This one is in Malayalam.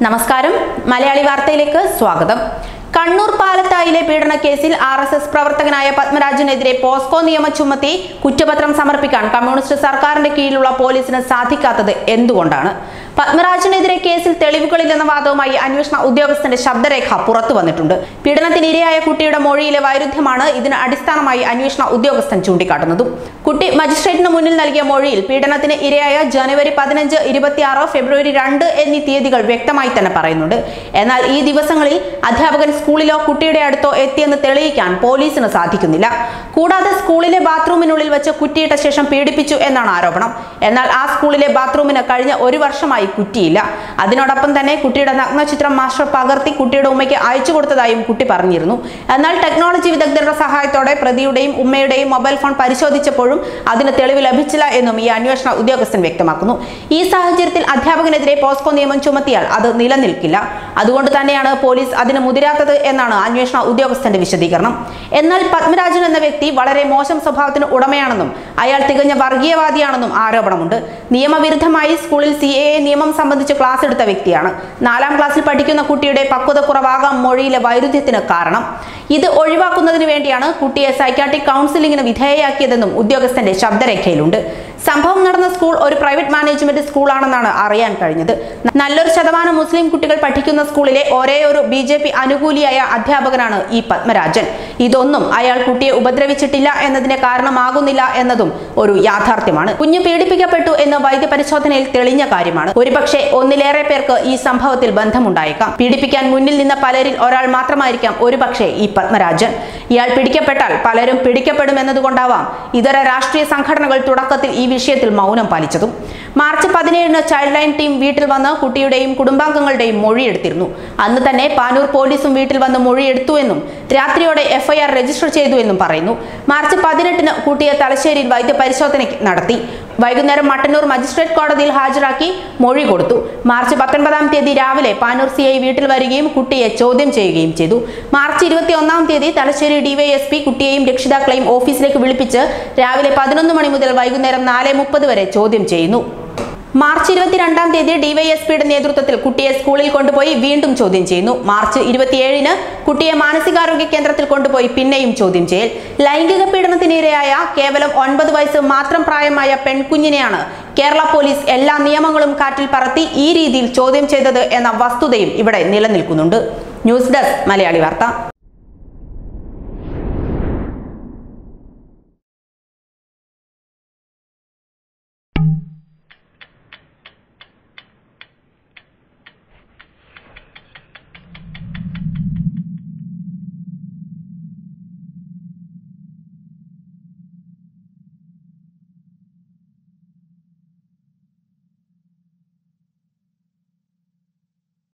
നമസ്കാരം മലയാളി വാർത്തയിലേക്ക് സ്വാഗതം കണ്ണൂർ പാലത്തായിലെ പീഡന കേസിൽ ആർ എസ് എസ് പ്രവർത്തകനായ പത്മരാജനെതിരെ പോസ്കോ നിയമം ചുമത്തി കുറ്റപത്രം സമർപ്പിക്കാൻ കമ്മ്യൂണിസ്റ്റ് സർക്കാരിന്റെ കീഴിലുള്ള പോലീസിന് സാധിക്കാത്തത് എന്തുകൊണ്ടാണ് പത്മരാജനെതിരെ കേസിൽ തെളിവുകളില്ലെന്ന വാദവുമായി അന്വേഷണ ഉദ്യോഗസ്ഥന്റെ ശബ്ദരേഖ പുറത്തു വന്നിട്ടുണ്ട് പീഡനത്തിന് ഇരയായ കുട്ടിയുടെ മൊഴിയിലെ വൈരുദ്ധ്യമാണ് ഇതിന് അടിസ്ഥാനമായി അന്വേഷണ ഉദ്യോഗസ്ഥൻ ചൂണ്ടിക്കാട്ടുന്നതും കുട്ടി മജിസ്ട്രേറ്റിന് മുന്നിൽ നൽകിയ മൊഴിയിൽ പീഡനത്തിന് ഇരയായ ജനുവരി പതിനഞ്ച് ഇരുപത്തിയാറ് ഫെബ്രുവരി രണ്ട് എന്നീ തീയതികൾ വ്യക്തമായി തന്നെ പറയുന്നുണ്ട് എന്നാൽ ഈ ദിവസങ്ങളിൽ അധ്യാപകൻ സ്കൂളിലോ കുട്ടിയുടെ അടുത്തോ എത്തിയെന്ന് തെളിയിക്കാൻ പോലീസിന് സാധിക്കുന്നില്ല കൂടാതെ സ്കൂളിലെ ബാത്റൂമിനുള്ളിൽ വെച്ച് കുറ്റിയിട്ട ശേഷം പീഡിപ്പിച്ചു എന്നാണ് ആരോപണം എന്നാൽ ആ സ്കൂളിലെ ബാത്റൂമിന് കഴിഞ്ഞ ഒരു വർഷമായി കുറ്റിയില്ല അതിനോടൊപ്പം തന്നെ കുട്ടിയുടെ നഗ്നചിത്രം മാസ്റ്റർ പകർത്തി കുട്ടിയുടെ ഉമ്മയ്ക്ക് അയച്ചു കൊടുത്തതായും കുട്ടി പറഞ്ഞിരുന്നു എന്നാൽ ടെക്നോളജി വിദഗ്ധരുടെ സഹായത്തോടെ പ്രതിയുടെയും ഉമ്മയുടെയും മൊബൈൽ ഫോൺ പരിശോധിച്ചപ്പോഴും അതിന് തെളിവ് ലഭിച്ചില്ല എന്നും ഈ അന്വേഷണ ഉദ്യോഗസ്ഥൻ വ്യക്തമാക്കുന്നു ഈ സാഹചര്യത്തിൽ അധ്യാപകനെതിരെ പോസ്കോ നിയമം ചുമത്തിയാൽ അത് നിലനിൽക്കില്ല അതുകൊണ്ട് തന്നെയാണ് പോലീസ് അതിന് മുതിരാത്തത് എന്നാണ് അന്വേഷണ ഉദ്യോഗസ്ഥന്റെ വിശദീകരണം എന്നാൽ പത്മരാജൻ എന്ന വ്യക്തി വളരെ മോശം സ്വഭാവത്തിന് ഉടമയാണെന്നും അയാൾ തികഞ്ഞ വർഗീയവാദിയാണെന്നും ആരോപണമുണ്ട് നിയമവിരുദ്ധമായി സ്കൂളിൽ സി എ നിയമം സംബന്ധിച്ച് ക്ലാസ് എടുത്ത വ്യക്തിയാണ് നാലാം ക്ലാസ്സിൽ പഠിക്കുന്ന കുട്ടിയുടെ പക്വത കുറവാകാം മൊഴിയിലെ വൈരുദ്ധ്യത്തിന് കാരണം ഇത് ഒഴിവാക്കുന്നതിന് വേണ്ടിയാണ് കുട്ടിയെ സൈക്കാട്രിക് കൗൺസിലിംഗിന് വിധേയയാക്കിയതെന്നും ഉദ്യോഗസ്ഥന്റെ ശബ്ദരേഖയിലുണ്ട് സംഭവം നടന്ന സ്കൂൾ ഒരു പ്രൈവറ്റ് മാനേജ്മെന്റ് സ്കൂളാണെന്നാണ് അറിയാൻ കഴിഞ്ഞത് നല്ലൊരു ശതമാനം മുസ്ലിം കുട്ടികൾ പഠിക്കുന്ന സ്കൂളിലെ ഒരേ ഒരു ബി ജെ പി അനുകൂലിയായ അധ്യാപകനാണ് ഈ പത്മരാജൻ ഇതൊന്നും അയാൾ കുട്ടിയെ ഉപദ്രവിച്ചിട്ടില്ല എന്നതിന് കാരണമാകുന്നില്ല എന്നതും ഒരു യാഥാർത്ഥ്യമാണ് കുഞ്ഞ് പീഡിപ്പിക്കപ്പെട്ടു എന്ന് വൈദ്യപരിശോധനയിൽ തെളിഞ്ഞ കാര്യമാണ് ഒരുപക്ഷെ ഒന്നിലേറെ പേർക്ക് ഈ സംഭവത്തിൽ ബന്ധമുണ്ടായേക്കാം പീഡിപ്പിക്കാൻ മുന്നിൽ നിന്ന പലരിൽ ഒരാൾ മാത്രമായിരിക്കാം ഒരുപക്ഷെ ഈ പത്മരാജൻ ഇയാൾ പിടിക്കപ്പെട്ടാൽ പലരും പിടിക്കപ്പെടുമെന്നതുകൊണ്ടാവാം ഇതര രാഷ്ട്രീയ സംഘടനകൾ തുടക്കത്തിൽ ഈ വിഷയത്തിൽ മൗനം പാലിച്ചതും മാർച്ച് പതിനേഴിന് ചൈൽഡ് ലൈൻ ടീം വീട്ടിൽ വന്ന് കുട്ടിയുടെയും കുടുംബാംഗങ്ങളുടെയും മൊഴിയെടുത്തിരുന്നു അന്ന് തന്നെ പാനൂർ പോലീസും വീട്ടിൽ വന്ന് മൊഴിയെടുത്തു എന്നും രാത്രിയോടെ എഫ്ഐആർ രജിസ്റ്റർ ചെയ്തു എന്നും പറയുന്നു മാർച്ച് പതിനെട്ടിന് കുട്ടിയെ തലശ്ശേരിയിൽ വൈദ്യപരിശോധനയ്ക്ക് നടത്തി വൈകുന്നേരം മട്ടന്നൂർ മജിസ്ട്രേറ്റ് കോടതിയിൽ ഹാജരാക്കി മൊഴി കൊടുത്തു മാർച്ച് പത്തൊൻപതാം തീയതി രാവിലെ പാനൂർ സി ഐ വീട്ടിൽ വരികയും കുട്ടിയെ ചോദ്യം ചെയ്യുകയും ചെയ്തു മാർച്ച് ഇരുപത്തി ഒന്നാം തീയതി തലശ്ശേരി ഡിവൈഎസ്പി കുട്ടിയെയും രക്ഷിതാക്കളെയും ഓഫീസിലേക്ക് വിളിപ്പിച്ച് രാവിലെ പതിനൊന്ന് മണി മുതൽ വൈകുന്നേരം നാല് മുപ്പത് വരെ ചോദ്യം ചെയ്യുന്നു മാർച്ച് ഇരുപത്തിരണ്ടാം തീയതി ഡിവൈഎസ്പിയുടെ നേതൃത്വത്തിൽ കുട്ടിയെ സ്കൂളിൽ കൊണ്ടുപോയി വീണ്ടും ചോദ്യം ചെയ്യുന്നു മാർച്ച് ഇരുപത്തിയേഴിന് കുട്ടിയെ മാനസികാരോഗ്യ കേന്ദ്രത്തിൽ കൊണ്ടുപോയി പിന്നെയും ചോദ്യം ചെയ്യൽ ലൈംഗിക പീഡനത്തിനിരയായ കേവലം ഒൻപത് വയസ്സ് മാത്രം പ്രായമായ പെൺകുഞ്ഞിനെയാണ് കേരള പോലീസ് എല്ലാ നിയമങ്ങളും കാറ്റിൽ പറത്തി ഈ രീതിയിൽ ചോദ്യം ചെയ്തത് എന്ന വസ്തുതയും ഇവിടെ നിലനിൽക്കുന്നുണ്ട് ന്യൂസ് ഡെസ്ക് മലയാളി വാർത്ത